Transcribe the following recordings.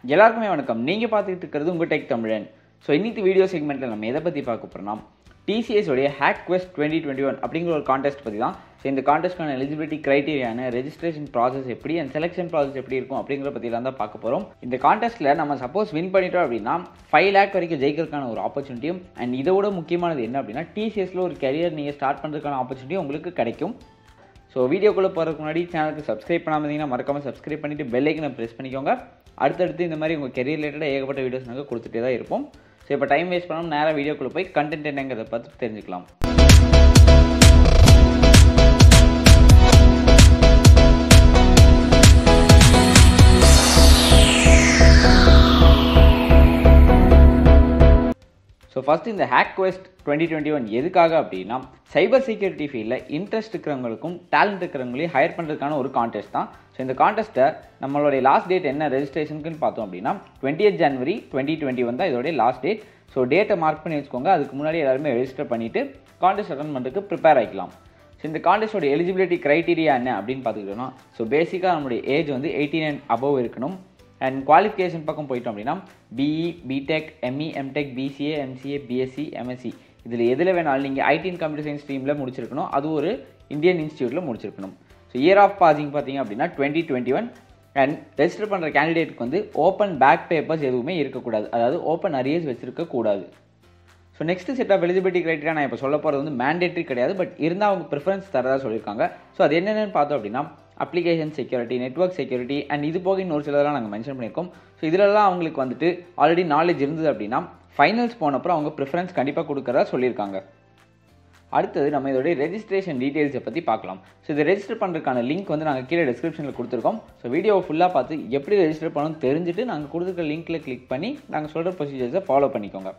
எல்லாருக்குமே வணக்கம் நீங்கள் பார்த்துக்கிட்டு இருக்கிறது உங்கள் டெக் தமிழன் ஸோ இன்னைக்கு வீடியோ செக்மெண்ட்டில் நம்ம எதை பற்றி பார்க்க போகிறோம்னா டிசிஎஸ் உடைய hack quest twenty twenty one அப்படிங்கிற ஒரு கான்டெஸ்ட் பற்றி தான் ஸோ இந்த கான்டெஸ்ட்கான எலிஜிபிலிட்டி கிரைட்டீரியான ரெஜிஸ்ட்ரேஷன் ப்ராசஸ் எப்படி அண்ட் செலெக்ஷன் ப்ராசஸ் எப்படி இருக்கும் அப்படிங்கிற பற்றிலாம் தான் பார்க்க போகிறோம் இந்த கான்டெஸ்ட்டில் நம்ம சப்போஸ் வின் பண்ணிட்டோம் அப்படின்னா ஃபைவ் லேக் வரைக்கும் ஜெயிக்கிறதுக்கான ஒரு ஆப்பர்ச்சுனிட்டியும் அண்ட் இதோட முக்கியமானது என்ன அப்படின்னா டிசிஎஸ்ல ஒரு கரியர் நீங்கள் ஸ்டார்ட் பண்ணுறதுக்கான ஆப்பர்ச்சுனிட்டி உங்களுக்கு கிடைக்கும் ஸோ வீடியோக்குள்ளே போகிறதுக்கு முன்னாடி சேனலுக்கு சப்ஸ்கிரைப் பண்ணாமல் இருந்தீங்கன்னா மறக்காமல் சப்ஸ்கிரைப் பண்ணிவிட்டு பெல்லைக்கனை ப்ரெஸ் பண்ணிக்கோங்க அடுத்தடுத்து இந்த மாதிரி உங்கள் கெரியர் ரிலேட்டடாக ஏகப்பட்ட வீடியோஸ் நாங்கள் கொடுத்துட்டே தான் இருப்போம் ஸோ இப்போ டைம் வேஸ்ட் பண்ணாமல் நேராக வீடியோக்குள்ளே போய் கண்டென்ட் என்னங்கிறத பார்த்து தெரிஞ்சுக்கலாம் ஸோ ஃபஸ்ட் இந்த hack quest twenty twenty one எதுக்காக அப்படின்னா சைபர் செக்யூரிட்டி ஃபீல்டில் இன்ட்ரெஸ்ட் இருக்கிறவங்களுக்கும் டேலண்ட் இருக்கிறவங்களையும் ஹையர் பண்ணுறதுக்கான ஒரு கான்டெஸ்ட் தான் ஸோ இந்த கான்டெஸ்ட்டை நம்மளுடைய லாஸ்ட் டேட் என்ன ரெஜிஸ்ட்ரேஷனுக்குன்னு பார்த்தோம் அப்படின்னா twenty January twenty twenty one தான் இதோடைய லாஸ்ட் டேட் ஸோ டேட்டை மார்க் பண்ணி வச்சுக்கோங்க அதுக்கு முன்னாடி எல்லாருமே ரெஜிஸ்டர் பண்ணிவிட்டு கான்டெஸ்ட் அட்டன் பண்ணுறதுக்கு ப்ரிப்பேர் ஆகிக்கலாம் ஸோ இந்த கான்டெஸ்டோட எலிஜிபிலிட்டி க்ரைட்டீரியா என்ன அப்படின்னு பார்த்துக்கிட்டோம்னா ஸோ பேசிக்காக நம்மளுடைய ஏஜ் வந்து எயிட்டி நைன் அபவ் இருக்கணும் அண்ட் குவாலிஃபிகேஷன் பக்கம் போயிட்டோம் அப்படின்னா BE BTech ME MTech BCA MCA BSc MSc இதில் எதில் வேணாலும் நீங்கள் ஐடி அண்ட் கம்ப்யூட்டர் சயின்ஸ் ஸ்ட்ரீமில் முடிச்சிருக்கணும் அது ஒரு இந்தியன் இன்ஸ்டியூட்டில் முடிச்சிருக்கணும் ஸோ இயர் ஆஃப் பாசிங் பார்த்தீங்க அப்படின்னா twenty twenty one and register பண்ணுற கேண்டிடேட்டுக்கு வந்து ஓப்பன் பேக் பேப்பர்ஸ் எதுவுமே இருக்கக்கூடாது அதாவது ஓப்பன் அரியர்ஸ் வச்சிருக்கக்கூடாது so next set of eligibility criteria நான் இப்போ சொல்ல போகிறது வந்து மேண்டேட்ரி கிடையாது பட் இருந்தால் அவங்க ப்ரிஃபரன்ஸ் தரதா சொல்லியிருக்காங்க ஸோ அது என்னென்னு பார்த்தோம் அப்படின்னா application security network security and இது போக இன்னொரு சிலதெல்லாம் நாங்கள் மென்ஷன் பண்ணியிருக்கோம் ஸோ இதிலலாம் அவங்களுக்கு வந்துட்டு ஆல்ரெடி நாலேஜ் இருந்தது அப்படின்னா ஃபைனல்ஸ் போனப்பறம் அவங்க ப்ரிஃபரன்ஸ் கண்டிப்பாக கொடுக்குறதா சொல்லியிருக்காங்க அடுத்தது நம்ம இதோடைய ரெஜிஸ்ட்ரேஷன் டீட்டெயில்ஸை பற்றி பார்க்கலாம் ஸோ இதை ரெஜிஸ்டர் பண்ணுறதுக்கான லிங்க் வந்து நாங்கள் கீழே டிஸ்கிரிப்ஷனில் கொடுத்துருக்கோம் ஸோ வீடியோவை ஃபுல்லாக பார்த்து எப்படி ரெஜிஸ்டர் பண்ணணும்னு தெரிஞ்சுட்டு நாங்கள் கொடுத்துருக்க லிங்க்கில் கிளிக் பண்ணி நாங்கள் சொல்கிற ப்ரொசீஜர்ஸை ஃபாலோ பண்ணிக்கோங்க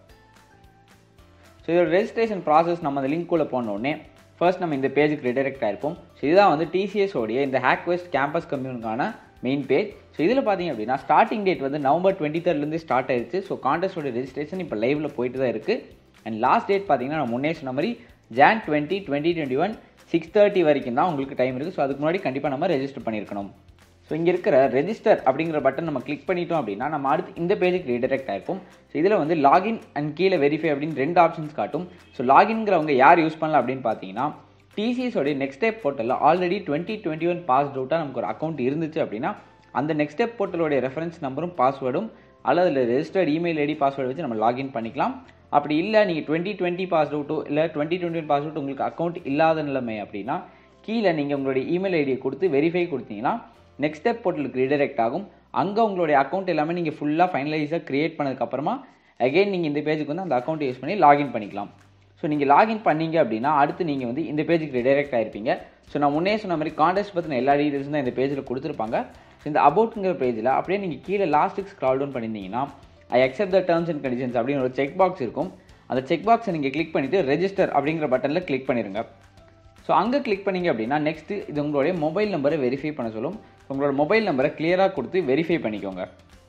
ஸோ இதோட ரெஜிஸ்ட்ரேஷன் ப்ராசஸ் நம்ம அந்த லிங்க்குள்ளே போனோடனே ஃபர்ஸ்ட் நம்ம இந்த பேஜுக்கு ரிடைரக்ட் ஆயிருப்போம் ஸோ இதுதான் வந்து டிசிஎஸ் உடைய இந்த ஹேக் வெஸ்ட் கேம்பஸ் கம்யூனுக்கான மெயின் பேஜ் ஸோ இதில் பார்த்தீங்க அப்படின்னா ஸ்டார்டிங் டேட் வந்து நவம்பர் டுவெண்ட்டி தேர்ட்லேருந்து ஸ்டார்ட் ஆயிடுச்சு ஸோ கான்டெஸ்டோட ரெஜிஸ்ட்ரேஷன் இப்போ லைவில் போயிட்டு தான் இருக்குது அண்ட் லாஸ்ட் டேட் பார்த்தீங்கன்னா நான் முன்னே சொன்ன மாதிரி Jan twenty twenty twenty one six thirty வரைக்கும் தான் உங்களுக்கு டைம் இருக்குது ஸோ அதுக்கு முன்னாடி கண்டிப்பாக நம்ம ரெஜிஸ்டர் பண்ணியிருக்கணும் ஸோ இங்கே இருக்கிற ரெஜிஸ்டர் அப்படிங்கிற பட்டன் நம்ம கிளிக் பண்ணிட்டோம் அப்படின்னா நம்ம அடுத்து இந்த பேஜுக்கு ரீடைரக்ட் ஆயிருப்போம் ஸோ இதில் வந்து லாகின் அண்ட் கீழே வெரிஃபை அப்படின்னு ரெண்டு ஆப்ஷன்ஸ் காட்டும் ஸோ லாகின்ங்கிறவங்க யார் யூஸ் பண்ணலாம் அப்படின்னு பார்த்தீங்கன்னா டிசிஎஸோடைய நெக்ஸ்ட் ஸ்டெப் போர்ட்டலில் already twenty twenty one pass அவுட்டாக நமக்கு ஒரு அக்கௌண்ட் இருந்துச்சு அப்படின்னா அந்த நெக்ஸ்ட் ஸ்டெப் போர்ட்டலோடைய ரெஃபரன்ஸ் நம்பரும் பாஸ்வேர்டும் அல்லது அதில் ரெஜிஸ்டர்ட் இமெயில் ஐடி பாஸ்வேர்டு வச்சு நம்ம லாகின் பண்ணிக்கலாம் அப்படி இல்லை நீங்கள் டுவெண்ட்டி டுவெண்ட்டி பாஸ் அவுட்டோ இல்லை twenty twenty one pass out உங்களுக்கு அக்கௌண்ட் இல்லாத நிலைமை அப்படின்னா கீழே நீங்கள் உங்களுடைய இமெயில் ஐடியை கொடுத்து வெரிஃபை கொடுத்தீங்கன்னா நெக்ஸ்ட் ஸ்டெப் போர்ட்டலுக்கு ரீடைரக்ட் ஆகும் அங்கே உங்களுடைய அக்கௌண்ட் எல்லாமே நீங்கள் ஃபுல்லாக ஃபைனலைஸாக க்ரியேட் பண்ணதுக்கப்புறமா அகைன் நீங்கள் இந்த பேஜுக்கு வந்து அந்த அக்கௌண்ட் யூஸ் பண்ணி லாகின் பண்ணிக்கலாம் ஸோ நீங்கள் லாகின் பண்ணீங்க அப்படின்னா அடுத்து நீங்கள் வந்து இந்த பேஜுக்கு ரிடைரக்ட் ஆயிருப்பீங்க ஸோ நான் முன்னே சொன்ன மாதிரி கான்டெஸ்ட் பற்றின எல்லா டீட்டெயில்ஸும் தான் இந்த பேஜில் கொடுத்துருப்பாங்க ஸோ இந்த அபவுட்ங்கிற பேஜில் அப்படியே நீங்கள் கீழே லாஸ்ட்டுக்கு ஸ்க்ரால் டவுன் பண்ணியிருந்தீங்கன்னா I accept the terms and conditions அப்படின்னு ஒரு செக் பாக்ஸ் இருக்கும் அந்த செக் பாக்ஸை நீங்கள் கிளிக் பண்ணிவிட்டு ரெஜிஸ்டர் அப்படிங்கிற பட்டனில் கிளிக் பண்ணிடுங்க ஸோ அங்கே கிளிக் பண்ணீங்க அப்படின்னா நெக்ஸ்ட்டு இது உங்களுடைய மொபைல் நம்பரை வெரிஃபை பண்ண சொல்லும் உங்களோட மொபைல் நம்பரை கிளியராக கொடுத்து வெரிஃபை பண்ணிக்கோங்க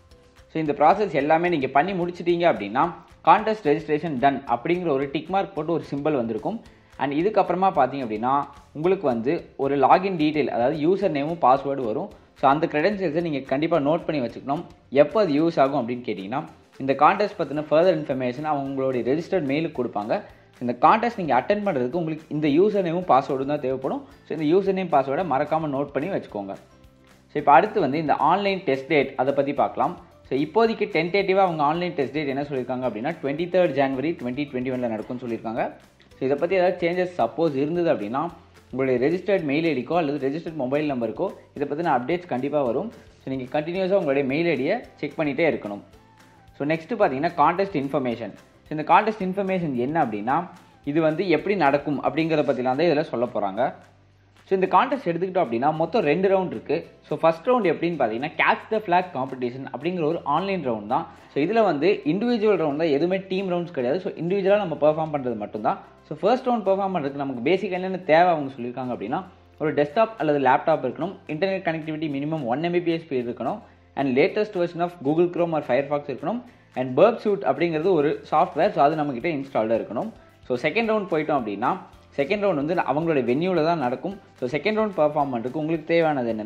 ஸோ இந்த ப்ராசஸ் எல்லாமே நீங்கள் பண்ணி முடிச்சிட்டீங்க அப்படின்னா கான்டெஸ்ட் ரெஜிஸ்ட்ரேஷன் டன் அப்படிங்கிற ஒரு டிக் மார்க் போட்டு ஒரு சிம்பிள் வந்திருக்கும் அண்ட் இதுக்கப்புறமா பார்த்தீங்க அப்படின்னா உங்களுக்கு வந்து ஒரு லாகின் டீட்டெயில் அதாவது யூசர் நேமும் பாஸ்வேர்டு வரும் ஸோ அந்த க்ரெடென்ஷியல்ஸை நீங்கள் கண்டிப்பாக நோட் பண்ணி வச்சுக்கணும் எப்போ அது யூஸ் ஆகும் அப்படின்னு கேட்டிங்கன்னா இந்த கான்டெஸ்ட் பற்றின ஃபர்தர் இன்ஃபர்மேஷன் அவங்களுடைய ரெஜிஸ்டர்ட் மெயிலுக்கு கொடுப்பாங்க இந்த கான்டெஸ்ட் நீங்கள் அட்டன் பண்ணுறதுக்கு உங்களுக்கு இந்த யூசர் நேமும் பாஸ்வேர்டும் தான் தேவைப்படும் ஸோ இந்த யூசர் நேம் பாஸ்வேர்டை மறக்காமல் நோட் பண்ணி வச்சுக்கோங்க ஸோ இப்போ அடுத்து வந்து இந்த ஆன்லைன் டெஸ்ட் டேட் அதை பற்றி பார்க்கலாம் ஸோ இப்போதைக்கு டென்டேட்டிவாக அவங்க ஆன்லைன் டெஸ்ட் டேட் என்ன சொல்லியிருக்காங்க அப்படின்னா twenty third January twenty twenty ஒனில் நடக்கும்னு சொல்லியிருக்காங்க ஸோ இதை பற்றி ஏதாவது சேஞ்சஸ் சப்போஸ் இருந்தது அப்படின்னா உங்களுடைய ரெஜிஸ்டர்ட் மெயில் ஐடிக்கோ அல்லது ரெஜிஸ்டர்ட் மொபைல் நம்பருக்கோ இதை பற்றின அப்டேட்ஸ் கண்டிப்பாக வரும் ஸோ நீங்கள் கண்டினியூஸாக உங்களுடைய மெயில் ஐடியை செக் பண்ணிகிட்டே இருக்கணும் ஸோ நெக்ஸ்ட்டு பார்த்தீங்கன்னா கான்டெஸ்ட் இன்ஃபர்மேஷன் ஸோ இந்த கான்டெஸ்ட் இன்ஃபர்மேஷன் என்ன அப்படின்னா இது வந்து எப்படி நடக்கும் அப்படிங்கிறத பற்றிலாம் தான் இதில் சொல்ல போகிறாங்க ஸோ இந்த கான்டெஸ்ட் எடுத்துக்கிட்டோம் அப்படின்னா மொத்தம் ரெண்டு ரவுண்ட் இருக்குது ஸோ ஃபஸ்ட் ரவுண்ட் எப்படின்னு பார்த்தீங்கன்னா கேட்ச் த ஃப்ளாக் காம்படிஷன் அப்படிங்கிற ஒரு ஆன்லைன் ரவுண்ட் தான் ஸோ இதில் வந்து இண்டிவிஜுவல் ரவுண்ட் தான் எதுவுமே டீம் ரவுண்ட்ஸ் கிடையாது ஸோ இண்டிவிஜுவலாக நம்ம பெர்ஃபார்ம் பண்ணுறது மட்டும்தான் ஸோ ஃபர்ஸ்ட் ரவுண்ட் பெர்ஃபார்ம் பண்ணுறதுக்கு நமக்கு பேசிக் என்னென்ன தேவை அவங்க சொல்லியிருக்காங்க அப்படின்னா ஒரு டெஸ்க்டாப் அல்லது லேப்டாப் இருக்கணும் internet connectivity minimum one Mbps speed இருக்கணும் and latest version of Google Chrome or Firefox இருக்கணும் அண்ட் பர்ப் சூட் அப்படிங்கிறது ஒரு சாஃப்ட்வேர் ஸோ அது நம்மக்கிட்ட இன்ஸ்டால்டாக இருக்கணும் ஸோ செகண்ட் ரவுண்ட் போயிட்டோம் அப்படின்னா செகண்ட் ரவுண்ட் வந்து அவங்களோட வென்யூவில் தான் நடக்கும் ஸோ செகண்ட் ரவுண்ட் பர்ஃபார்ம் பண்ணுறதுக்கு உங்களுக்கு தேவையானது என்னென்னா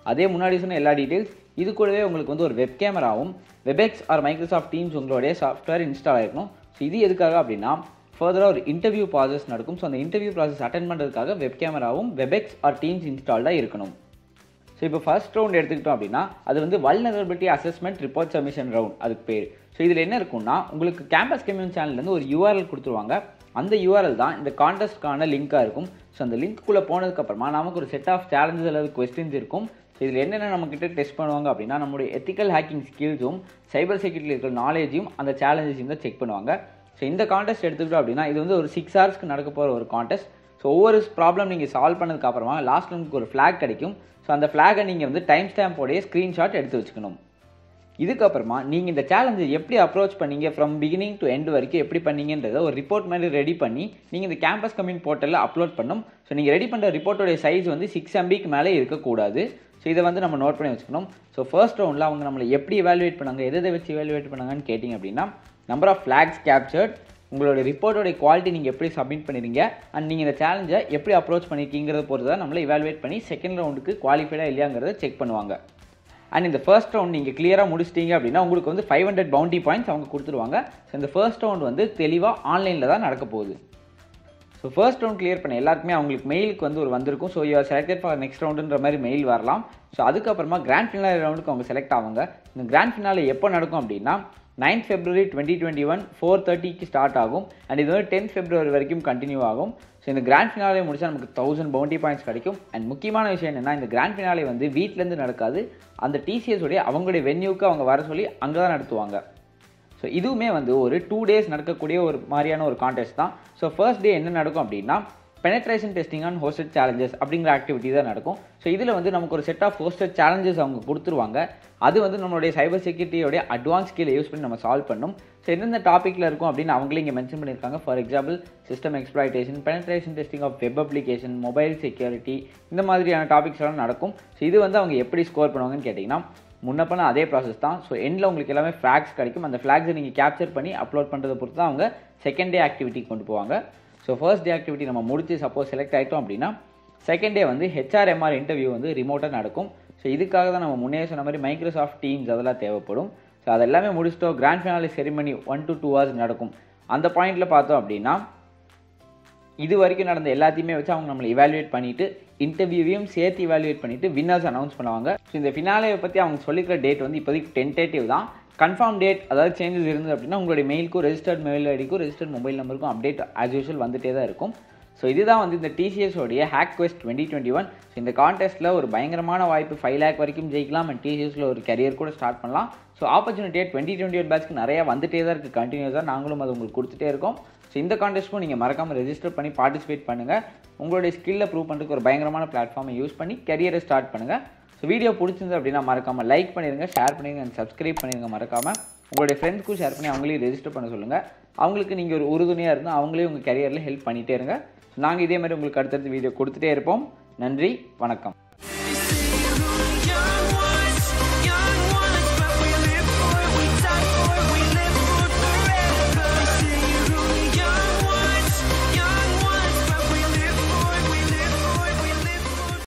அதே முன்னாடி சொன்ன எல்லா டீட்டெயில்ஸ் இது கூடவே உங்களுக்கு வந்து ஒரு வெப் கேமராவும் வெபெக்ஸ் ஆர் மைக்ரோசாஃப்ட் டீம்ஸ் உங்களுடைய சாஃப்ட்வேர் இன்ஸ்டால் ஆகிருக்கணும் ஸோ இது எதுக்காக அப்படின்னா ஃபர்தராக ஒரு இன்டர்வியூ ப்ராசஸ் நடக்கும் ஸோ அந்த இன்டர்வியூ ப்ராசஸ் அட்டன் பண்ணுறதுக்காக வெப் கேமராவும் வெபெக்ஸ் ஆர் டீம்ஸ் இன்ஸ்டால்டாக இருக்கணும் ஸோ இப்போ ஃபர்ஸ்ட் ரவுண்ட் எடுத்துக்கிட்டோம் அப்படின்னா அது வந்து vulnerability assessment report submission round அதுக்கு பேர் ஸோ இதில் என்ன இருக்கும்னா உங்களுக்கு கேம்பஸ் கம்யூன் சேனல்லேருந்து ஒரு யூஆர்எல் கொடுத்துருவாங்க அந்த யூஆர்எல் தான் இந்த கான்டெஸ்ட்கான லிங்காக இருக்கும் ஸோ அந்த லிங்க்குள்ளே போனதுக்கப்புறமா நமக்கு ஒரு செட் ஆஃப் சேலஞ்சஸ் அல்லது கொஸ்டின்ஸ் இருக்கும் ஸோ இதில் என்னென்ன நம்மக்கிட்ட டெஸ்ட் பண்ணுவாங்க அப்படின்னா நம்மளுடைய எத்திக்கல் ஹேக்கிங் ஸ்கில்ஸும் சைபர் செக்யூரிட்டியில் இருக்கிற நாலேஜையும் அந்த சேலஞ்சஸையும் தான் செக் பண்ணுவாங்க ஸோ இந்த கான்டெஸ்ட் எடுத்துக்கிட்டோம் அப்படின்னா இது வந்து ஒரு சிக்ஸ் ஹவர்ஸ்க்கு நடக்க போகிற ஒரு கான்டெஸ்ட் ஸோ ஒவ்வொரு ப்ராப்ளம் நீங்கள் சால்வ் பண்ணதுக்கு அப்புறமா லாஸ்ட் உங்களுக்கு ஒரு ஃப்ளாக் கிடைக்கும் ஸோ அந்த ஃப்ளாகை நீங்கள் வந்து டைம் ஸ்டாம்போடைய ஸ்க்ரீன்ஷாட் எடுத்து வச்சுக்கணும் இதுக்கப்புறமா நீங்கள் இந்த சேலஞ்சை எப்படி அப்ரோச் பண்ணீங்க ஃப்ரம் பிகினிங் டு எண்ட் வரைக்கும் எப்படி பண்ணீங்கன்றத ஒரு ரிப்போர்ட் மாதிரி ரெடி பண்ணி நீங்கள் இந்த கேம்பஸ் கம்யூன் போர்ட்டலில் அப்லோட் பண்ணும் ஸோ நீங்கள் ரெடி பண்ணுற ரிப்போர்ட்டோடைய சைஸ் வந்து சிக்ஸ் எம்பிக்கு மேலே இருக்கக்கூடாது ஸோ இதை வந்து நம்ம நோட் பண்ணி வச்சுக்கணும் ஸோ ஃபர்ஸ்ட் ரவுண்டில் அவங்க நம்மளை எப்படி எவாலுவேட் பண்ணாங்க எதை எதை வச்சு எவாலுவேட் பண்ணாங்கன்னு கேட்டிங்க அப்படின்னா நம்பர் ஆஃப் ஃப்ளாக்ஸ் கேப்சர்ட் உங்களோட ரிப்போர்ட்டோடைய குவாலிட்டி நீங்கள் எப்படி சப்மிட் பண்ணிருங்க அண்ட் நீங்கள் இந்த சேலஞ்சை எப்படி அப்ரோச் பண்ணியிருக்கீங்கிறத பொறுத்து தான் நம்மளை இவாலுவேட் பண்ணி செகண்ட் ரவுண்டுக்கு குவாலிஃபைடாக இல்லையாங்கிறத செக் பண்ணுவாங்க அண்ட் இந்த ஃபர்ஸ்ட் ரவுண்ட் நீங்கள் கிளியராக முடிச்சிட்டீங்க அப்படின்னா உங்களுக்கு வந்து ஃபைவ் ஹண்ட்ரட் பவுண்டி பாயிண்ட்ஸ் அவங்க கொடுத்துருவாங்க ஸோ இந்த ஃபர்ஸ்ட் ரவுண்ட் வந்து தெளிவாக ஆன்லைனில் தான் நடக்க போகுது ஸோ ஃபர்ஸ்ட் ரவுண்ட் கிளியர் பண்ண எல்லாருக்குமே அவங்களுக்கு மெயிலுக்கு வந்து ஒரு வந்திருக்கும் so you're selected for next ரவுண்டுன்ற மாதிரி மெயில் வரலாம் ஸோ அதுக்கப்புறமா கிராண்ட் ஃபினாலே ரவுண்டுக்கு அவங்க செலக்ட் ஆவாங்க இந்த கிராண்ட் ஃபினாலே எப்போ நடக்கும் அப்படின்னா ninth February twenty twenty one four தேர்ட்டிக்கு ஸ்டார்ட் ஆகும் அண்ட் இது வந்து டென்த் ஃபெப்ரவரி வரைக்கும் கண்டினியூ ஆகும் ஸோ இந்த கிராண்ட் ஃபினாலே முடிச்சா நமக்கு தௌசண்ட் பவுண்டி பாயிண்ட்ஸ் கிடைக்கும் அண்ட் முக்கியமான விஷயம் என்னென்னா இந்த கிராண்ட் ஃபினாலே வந்து வீட்டிலேருந்து நடக்காது அந்த டிசிஎஸ் உடைய அவங்களுடைய வென்யூக்கு அவங்க வர சொல்லி அங்கே தான் நடத்துவாங்க ஸோ இதுவுமே வந்து ஒரு டூ டேஸ் நடக்கக்கூடிய ஒரு மாதிரியான ஒரு கான்டெஸ்ட் தான் ஸோ ஃபர்ஸ்ட் டே என்ன நடக்கும் அப்படின்னா penetration testing on hosted challenges அப்படிங்கிற ஆக்டிவிட்டி தான் நடக்கும் ஸோ இதில் வந்து நமக்கு ஒரு செட் ஆஃப் ஹோஸ்டட் சேலஞ்சஸ் அவங்க கொடுத்துருவாங்க அது வந்து நம்மளுடைய சைபர் செக்யூரிட்டியோடைய அட்வான்ஸ் ஸ்கில் யூஸ் பண்ணி நம்ம சால்வ் பண்ணும் ஸோ எந்தெந்த டாப்பிக்கில் இருக்கும் அப்படின்னு அவங்களே இங்கே மென்ஷன் பண்ணியிருக்காங்க for example system exploitation penetration testing of web application mobile security இந்த மாதிரியான டாபிக்ஸ் எல்லாம் நடக்கும் ஸோ இது வந்து அவங்க எப்படி ஸ்கோர் பண்ணுவாங்கன்னு கேட்டிங்கன்னா முன்ன பண்ண அதே ப்ராசஸ் தான் ஸோ எண்டில் உங்களுக்கு எல்லாமே ஃப்ளாக்ஸ் கிடைக்கும் அந்த ஃப்ளாக்ஸை நீங்கள் கேப்சர் பண்ணி அப்லோட் பண்ணுறதை பொறுத்து தான் அவங்க செகண்ட் டே ஆக்டிவிட்டி கொண்டு போவாங்க ஸோ ஃபர்ஸ்ட் டே ஆக்டிவிட்டி நம்ம முடிச்சு சப்போஸ் செலக்ட் ஆகிட்டோம் அப்படின்னா செகண்ட் டே வந்து ஹெச்ஆர்எம்ஆர் இன்டர்வியூ வந்து ரிமோட்டாக நடக்கும் ஸோ இதுக்காக தான் நம்ம முன்னே சொன்ன மாதிரி மைக்ரோசாஃப்ட் டீம்ஸ் அதெல்லாம் தேவைப்படும் ஸோ அதெல்லாமே முடிச்சிட்டோம் grand finale ceremony one to two hours நடக்கும் அந்த பாயிண்டில் பார்த்தோம் அப்படின்னா இது வரைக்கும் நடந்த எல்லாத்தையுமே வச்சு அவங்க நம்மளை இவாலுவேட் பண்ணிட்டு இன்டர்வியூவையும் சேர்த்து இவாலுவேட் பண்ணிட்டு வின்னர்ஸ் அனௌன்ஸ் பண்ணுவாங்க ஸோ இந்த ஃபினாலேயை பற்றி அவங்க சொல்லிக்கிற டேட் வந்து இப்போதைக்கு டென்டேட்டிவ் தான் கன்ஃபார்ம் டேட் அதாவது சேஞ்சஸ் இருந்தது அப்படின்னா உங்களுடைய மெயிலுக்கும் ரெஜிஸ்டர்ட் மெயில் ஐடிக்கும் ரெஜிஸ்டர்ட் மொபைல் நம்பருக்கும் அப்டேட் ஆஸ் யூஷுவல் வந்துட்டே தான் இருக்கும் ஸோ இதுதான் வந்து இந்த டிசிஎஸ் உடைய hack quest twenty twenty one so இந்த கான்டெஸ்ட்டில் ஒரு பயங்கரமான வாய்ப்பு ஃபைவ் லேக் வரைக்கும் ஜெயிக்கலாம் அண்ட் டிசிஎஸில் ஒரு கரியர் கூட ஸ்டார்ட் பண்ணலாம் ஸோ ஆப்பர்ச்சுனிட்டியாக டுவெண்ட்டி டுவெண்ட்டி ஒன் பேட்ச்க்கு நிறையா வந்துட்டே தான் இருக்குது கண்டினியூஸாக நாங்களும் அது உங்களுக்கு கொடுத்துட்டே இருக்கோம் ஸோ இந்த கான்டெஸ்ட்டும் நீங்கள் மறக்காமல் ரெஜிஸ்டர் பண்ணி பார்ட்டிசிபேட் பண்ணுங்கள் உங்களுடைய ஸ்கில்லை ப்ரூவ் பண்ணுறதுக்கு ஒரு பயங்கரமான பிளாட்ஃபார்மை யூஸ் பண்ணி கரியரை ஸ்டார்ட் பண்ணுங்கள் ஸோ வீடியோ பிடிச்சிருந்து அப்படின்னா மறக்காமல் லைக் பண்ணிடுங்க ஷேர் பண்ணிடுங்க அண்ட் சப்ஸ்கிரைப் பண்ணிடுங்க மறக்காமல் உங்களுடைய ஃப்ரெண்ட்ஸ்க்கும் ஷேர் பண்ணி அவங்களையும் ரெஜிஸ்டர் பண்ண சொல்லுங்கள் அவங்களுக்கு நீங்கள் ஒரு உறுதுணையாக இருந்தால் அவங்களே உங்கள் கரியரில் ஹெல்ப் பண்ணிகிட்டே இருங்க ஸோ நாங்கள் இதே மாதிரி உங்களுக்கு அடுத்தடுத்து வீடியோ கொடுத்துட்டே இருப்போம் நன்றி வணக்கம்